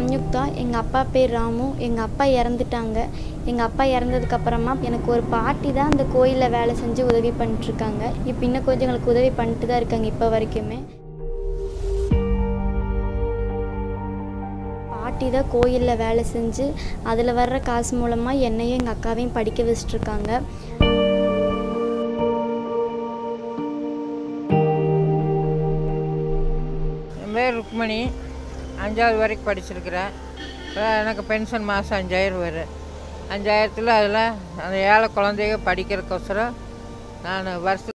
சம்யுக்தா எங்கள் அப்பா பேர் ராமு எங்கள் அப்பா இறந்துட்டாங்க எங்கள் அப்பா இறந்ததுக்கப்புறமா எனக்கு ஒரு பாட்டி தான் அந்த கோயிலில் வேலை செஞ்சு உதவி பண்ணிட்டுருக்காங்க இப்போ இன்னும் கொஞ்சம் எங்களுக்கு உதவி பண்ணிட்டு தான் இருக்காங்க இப்போ வரைக்குமே பாட்டி தான் கோயிலில் வேலை செஞ்சு அதில் வர்ற காசு மூலமாக என்னையும் எங்கள் அக்காவையும் படிக்க வச்சிட்ருக்காங்க என் பேர் ருக்மணி அஞ்சாவது வரைக்கும் படிச்சிருக்கிறேன் இப்போ எனக்கு பென்ஷன் மாதம் அஞ்சாயிரம் வரும் அஞ்சாயிரத்தில் அதில் அந்த ஏழை குழந்தைங்க படிக்கிறதுக்கோசரம் நான் வருஷத்துக்கு